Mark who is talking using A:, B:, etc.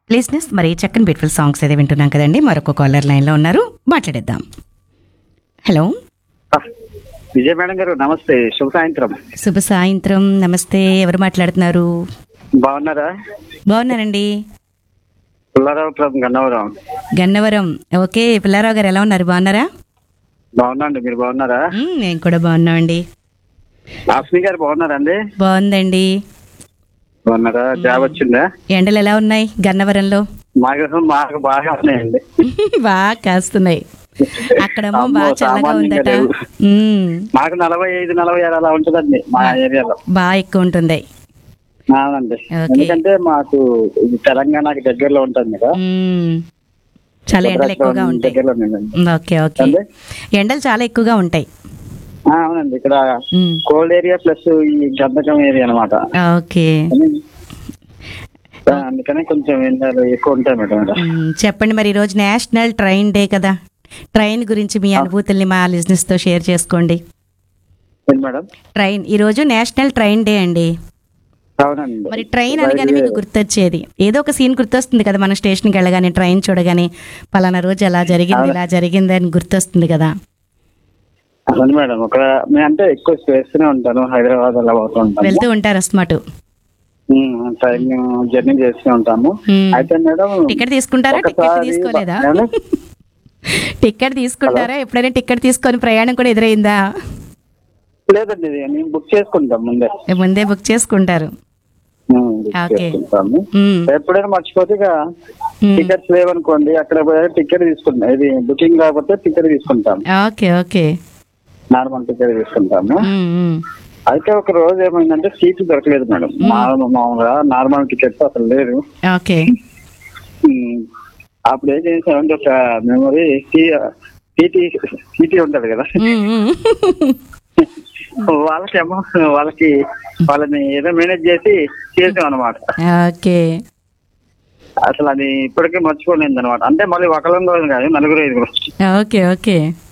A: లిస్నెస్ మరి చక్కని beautiful songs అయితే వింటున్నాం కదండి మరొక కాలర్ లైన్లో ఉన్నారు మాట్లాడేద్దాం హలో
B: విజయ మేడం గారు నమస్తే శుభ సాయంత్రం
A: శుభ సాయంత్రం నమస్తే ఎవరు మాట్లాడుతున్నారు
B: బాగున్నారా
A: బాగున్నానండి
B: పుల్లారావు ఫ్రమ్ గన్నవరం
A: గన్నవరం ఓకే పిల్లారావు గారు ఎలా ఉన్నారు బాగున్నారా
B: బాగున్నాండి మీరు బాగున్నారా
A: మ్మ్, నేను కూడా బాగున్నామండి
B: ఆస్మి గారు బాగున్నారండి
A: బాగుందండి
B: బాగున్నారా జాబ్ వచ్చిందా
A: ఎండలు ఎలా ఉన్నాయి గన్నవరంలో
B: మాకు మాకు బాగా ఉన్నాయండి
A: బాగా కాస్తున్నాయి అక్కడేమో
B: అమ్మో,
A: బాగా చల్లగా
B: సామాన్యంగా
A: ఉందట
B: లేవు.
A: మ్మ్.
B: మాకు నలభై ఐదు నలభై ఆరు అలా ఉంటుందండి మా ఏరియాలో
A: బాగా ఎక్కువ ఉంటుంది
B: అవునండి
A: ఓకే.
B: ఎందుకంటే మాకు ఇది తెలంగాణకి దగ్గరలో ఉంటుంది కదా
A: మ్మ్. చాలా ఎండలు ఎక్కువగా ఉంటాయి
B: దగ్గరలో ఉందండి
A: మ్మ్, ఓకే ఓకే
B: అండి?
A: ఎండలు చాలా ఎక్కువగా ఉంటాయి
B: ఆ, అవునండి ఇక్కడ
A: మ్మ్.
B: కోల్డ్ ఏరియా ప్లస్ ఈ గంధకం ఏరియా అనమాట
A: ఓకే
B: అందుకని కొంచెం ఎండలు ఎక్కువ ఉంటాయి మేడం ఇక్కడ.
A: మ్మ్. చెప్పండి మరి ఈరోజు నేషనల్ ట్రైన్ డే కదా ట్రైన్ గురించి మీ అనుభూతుల్ని మా listeners తో షేర్ చేసుకోండి
B: ఏంటి మేడం
A: ట్రైన్ ఈరోజు నేషనల్ ట్రైన్ డే అండి
B: అవునండి
A: మరి ట్రైన్ అనగానే మీకు గుర్తొచ్చేది ఏదో ఒక సీన్ గుర్తొస్తుంది కదా మన స్టేషన్కి వెళ్ళగానే ట్రైన్ చూడగానే పలానా రోజు అలా జరిగింది ఇలా జరిగింది అని గుర్తొస్తుంది కదా
B: అవును మేడం ఒక నేను అంటే ఎక్కువ చేస్తూనే ఉంటాను హైదరాబాద్ అలా పోతూ ఉంటాము
A: వెళ్తూ ఉంటారు అస్మాటు
B: ఉమ్, ట్రైన్ జర్నీ చేస్తూ ఉంటాము
A: ఉమ్.
B: అయితే మేడం
A: టికెట్ తీసుకుంటారా టికెట్
B: ఒకసారి
A: తీసుకోలేదా
B: ఏమండి?
A: టికెట్ తీసుకుంటారా ఎప్పుడైనా టికెట్ తీసుకొని ప్రయాణం కూడా ఎదురైందా
B: లేదండి ఇది నేను బుక్ చేసుకుంటాం ముందే
A: ముందే బుక్ చేసుకుంటారు
B: ఉమ్, బుక్
A: ఓకే.
B: చేసుకుంటాము
A: ఉమ్,
B: ఎప్పుడైనా మర్చిపోతే ఇక
A: ఉమ్.
B: టికెట్స్ లేవనుకోండి అక్కడ పోయి టికెట్ తీసుకుంటాం ఇది బుకింగ్ కాకపోతే టికెట్ తీసుకుంటాం
A: ఓకే ఓకే
B: నార్మల్ టికెట్ తీసుకుంటాము
A: ఉమ్, ఉమ్.
B: అయితే ఒక రోజు ఏమైందంటే సీట్లు దొరకలేదు మేడం మామూలు- మామూలుగా నార్మల్ టికెట్స్ అసలు లేదు
A: ఓకే
B: ఉమ్, అప్పుడు ఏం చేసామంటే ఒక మెమరీ టీటీ టీటీ ఉంటది కదా
A: ఉమ్, ఉమ్.
B: వాళ్ళకేమో వాళ్ళకి వాళ్ళని ఏదో మేనేజ్ చేసి చేసాం అనమాట
A: ఓకే
B: అసలు అది ఇప్పటికే మర్చిపోలేదు అనమాట అంటే మళ్ళీ ఒకళ్ళం రోజు కాదు నలుగురు ఐదుగురు
A: ఓకే ఓకే